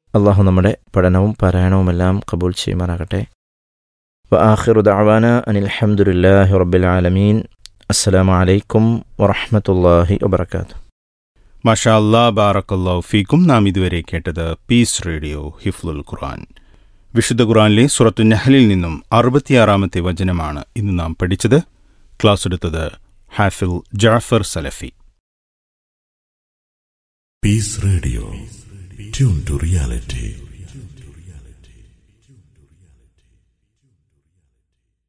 അള്ളാഹു നമ്മുടെ പഠനവും പാരായണവുമെല്ലാം കബൂൽ ചെയ്യുമാറാകട്ടെ وآخر دعوانا أن الحمد لله رب العالمين السلام عليكم ورحمة الله وبركاته മഷാ അല്ലാ ബാറക്കല്ലാ ഫീക്കും നാം ഇതുവരെ കേട്ടത് പീസ് റേഡിയോ ഹിഫ്ലുൽ ഖുർആൻ വിശുദ്ധ ഖുർആനിലെ സുറത്തു നഹലിൽ നിന്നും അറുപത്തിയാറാമത്തെ വചനമാണ് ഇന്ന് നാം പഠിച്ചത് ക്ലാസ് എടുത്തത് ഹാഫിൽ ജാഫർ സലഫി Peace Radio. Tune to reality.